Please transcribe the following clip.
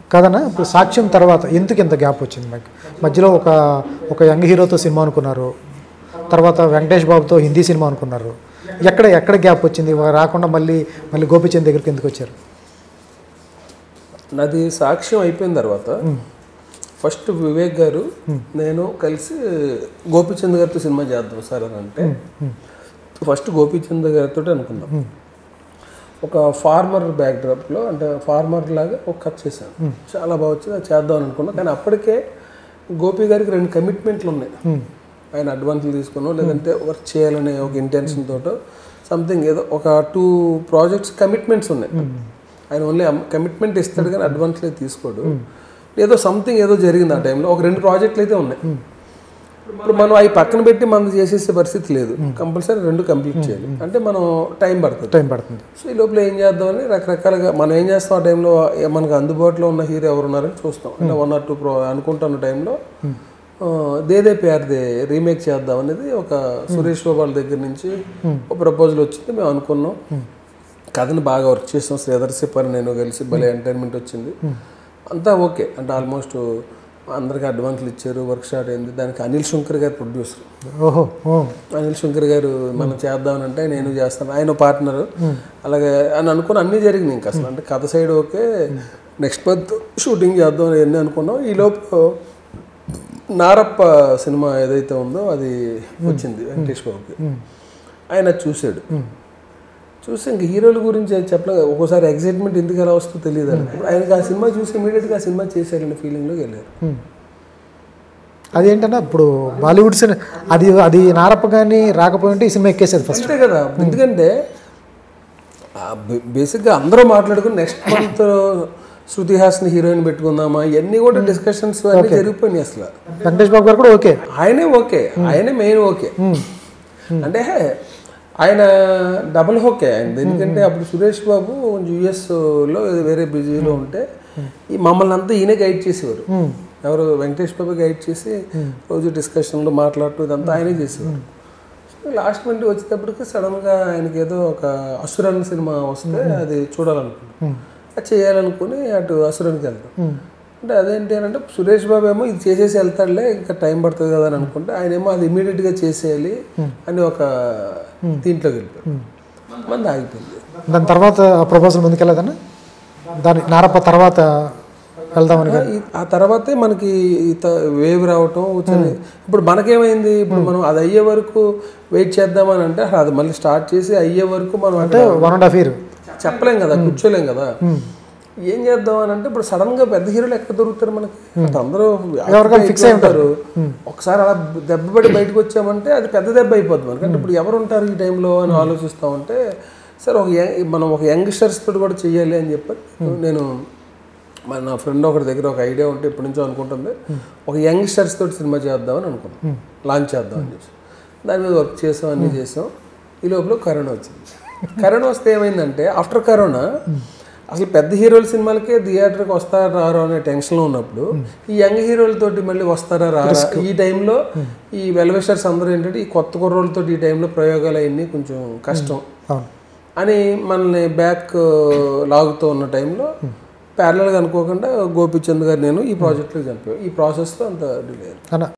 కాదన్నా ఇప్పుడు సాక్ష్యం తర్వాత ఎందుకు ఇంత గ్యాప్ వచ్చింది మీకు మధ్యలో ఒక ఒక యంగ్ హీరోతో సినిమా అనుకున్నారు తర్వాత వెంకటేష్ బాబుతో హిందీ సినిమా అనుకున్నారు ఎక్కడ ఎక్కడ గ్యాప్ వచ్చింది వా- రాకుండా మళ్ళీ మళ్ళీ గోపిచంద్ దగ్గరికి ఎందుకు వచ్చారు నాది సాక్ష్యం అయిపోయిన తర్వాత ఫస్ట్ వివేక్ గారు నేను కలిసి గోపిచంద్ గారితో సినిమా చేద్దాం సార్ అని అంటే ఫస్ట్ గోపిచంద్ గారితో అనుకున్నాం ఒక ఫార్మర్ బ్యాక్డ్రాప్లో అంటే ఫార్మర్ లాగా ఒక కట్ చేశాను చాలా బాగా వచ్చింది అది చేద్దాం అని అనుకున్నాం కానీ అప్పటికే గోపి గారికి రెండు కమిట్మెంట్లు ఉన్నాయి ఆయన అడ్వాన్స్లు తీసుకున్నో లేదంటే వర్క్ చేయాలనే ఒక ఇంటెన్షన్ తోటో సంథింగ్ ఏదో ఒక టూ ప్రాజెక్ట్స్ కమిట్మెంట్స్ ఉన్నాయి ఆయన ఓన్లీ కమిట్మెంట్ ఇస్తాడు కానీ అడ్వాన్స్లే తీసుకోడు ఏదో సంథింగ్ ఏదో జరిగింది ఆ టైంలో ఒక రెండు ప్రాజెక్టులు అయితే ఉన్నాయి ఇప్పుడు మనం అవి పక్కన పెట్టి మనం చేసేసే పరిస్థితి లేదు కంపల్సరీ రెండు కంప్లీట్ చేయాలి అంటే మనం టైం పడుతుంది టైం పడుతుంది సో ఈ లోపల ఏం చేద్దామని రకరకాలుగా మనం ఏం చేస్తాం ఆ టైంలో ఏ- మనకు అందుబాటులో ఉన్న హీరో ఎవరు ఉన్నారని చూస్తాం అంటే వన్ ఆర్ టూ ప్రో అనుకుంటున్న టైంలో ఆ, దేదే ప్యార్దే రీమేక్ చేద్దాం అనేది ఒక సురేష్ బాబు వాళ్ళ దగ్గర నుంచి ఒక ప్రపోజల్ వచ్చింది మేము అనుకున్నాం కథని బాగా వర్క్ చేసాం శ్రీధర్ సిప్పర్ నేను కలిసి భలే ఎంటర్టైన్మెంట్ వచ్చింది అంతా ఓకే అంటే ఆల్మోస్ట్ అందరికి అడ్వాన్స్లు ఇచ్చారు వర్క్ స్టార్ట్ అయింది దానికి అనిల్ శంకర్ గారు ప్రొడ్యూసర్ ఓహో ఓ అనిల్ శంకర్ గారు మనం చేద్దామనంటే నేను చేస్తాను ఆయన పార్ట్నర్ అలాగే అని అనుకుని అన్నీ జరిగినాయి ఇంకా అసలు అంటే కథ side okay next month shooting చేద్దాం అని అన్నీ అనుకున్నాం ఈ లోపు నారప్ప సినిమా ఏదైతే ఉందో అది వచ్చింది వెంకటేష్ బాబుకి ఆయన అది చూశాడు చూసి ఇంక హీరోల గురించి చెప్పలే ఒక్కోసారి ఎగ్జైట్మెంట్ ఎందుకు ఎలా వస్తుందో తెలియదు ఇప్పుడు ఆయనకి ఆ సినిమా చూసి ఇమీడియట్గా ఆ సినిమా చేశారనే ఫీలింగ్లోకి వెళ్ళారు అదేంటన్నా ఇప్పుడు బాలీవుడ్ సినిమా అది అది నారప్ప కానీ రాకపోయింటే ఈ సినిమా ఎక్కేసేది ఫస్ట్ అంతే కదా ఎందుకంటే బేసిక్గా అందరూ మాట్లాడుకుని నెక్స్ట్ మంత్ శృతి హాస్ని హీరోయిన్ పెట్టుకుందామా ఇవన్నీ కూడా డిస్కషన్స్ అన్నీ జరిగిపోయినాయి అసలు వెంకటేష్ బాబు గారు కూడా ఓకే ఆయనే ఓకే ఆయనే మెయిన్ ఓకే అంటే ఆయన డబుల్ ఓకే ఆయన ఎందుకంటే అప్పుడు సురేష్ బాబు కొంచెం యుఎస్లో వేరే బిజీలో ఉంటే ఈ మమ్మల్ని అంతా ఈయనే గైడ్ చేసేవారు ఎవరు వెంకటేష్ బాబు గైడ్ చేసి రోజు డిస్కషన్లో మాట్లాడటం ఇదంతా ఆయనే చేసేవారు లాస్ట్ మినిట్ వచ్చేటప్పటికి సడన్గా ఆయనకి ఏదో ఒక అసురన్ సినిమా వస్తే అది చూడాలనుకున్నాం అది చేయాలనుకుని అటు అసురన్కి వెళ్తాం అంటే అదేంటి అని అంటే సురేష్ బాబు ఏమో ఇది చేసేసి వెళ్తాడులే ఇంకా టైం పడుతుంది కదా అని అనుకుంటే ఆయన ఏమో అది ఇమీడియట్గా చేసేయాలి అని ఒక దీంట్లోకి వెళ్ళిపోయారు మంది ఆగిపోయింది దాని తర్వాత ఆ ప్రపోజల్ ముందుకెళ్ళదన్నా దాని నారప్ప తర్వాత వెళ్దామని కానీ ఈ- ఆ తర్వాతే మనకి వేవ్ రావటం వచ్చని ఇప్పుడు మనకేమైంది ఇప్పుడు మనం అది అయ్యే వరకు వెయిట్ చేద్దామని అంటే అది మళ్ళీ స్టార్ట్ చేసి అయ్యే వరకు మనం అంటే వన్ అండ్ హాఫ్ ఇయర్ చెప్పలేం కదా కూర్చోలేం కదా ఏం చేద్దాం అని అంటే ఇప్పుడు సడన్ గా పెద్ద హీరోలు ఎక్కడ దొరుకుతారు మనకి అంటే అందరూ ఫిక్స్ అయి ఉంటారు ఒకసారి అలా దెబ్బ పడి బయటకు వచ్చామంటే అది పెద్ద దెబ్బ అయిపోద్ది మనకి అంటే ఇప్పుడు ఎవరు ఉంటారు ఈ టైంలో అని ఆలోచిస్తా ఉంటే సరే ఒక యంగ్ మనం ఒక యంగ్స్టర్స్ తోటి కూడా చెయ్యాలి అని చెప్పి నేను మన నా ఫ్రెండ్ ఒకటి దగ్గర ఒక ఐడియా ఉంటే ఇప్పటి నుంచో అనుకుంటుంది ఒక యంగ్స్టర్స్ తోటి సినిమా చేద్దామని అనుకున్నాం లాంచ్ చేద్దామని చెప్పి దాని మీద వర్క్ చేసాం అన్నీ చేసాం ఈ లోపల కరోనా వచ్చింది కరోనా వస్తే ఏమైందంటే ఆఫ్టర్ కరోనా అసలు పెద్ద హీరోల సినిమాలకే థియేటర్కి వస్తారా రారో అనే టెన్షన్లో ఉన్నప్పుడు ఈ యంగ్ హీరోలతోటి మళ్ళీ వస్తారా రారా ఈ టైంలో ఈ వెల్విషర్స్ అందరూ ఏంటంటే ఈ కొత్త కుర్రోళ్ళతో ఈ టైంలో ప్రయోగాలు అవన్నీ కొంచెం కష్టం అవును అని మనల్ని బ్యాక్ లాగుతూ ఉన్న టైంలో ప్యారలల్గా అనుకోకుండా గోపిచంద్ గారు నేను ఈ ప్రాజెక్ట్లో చనిపోయాం ఈ ప్రాసెస్లో అంత డిలే అన్న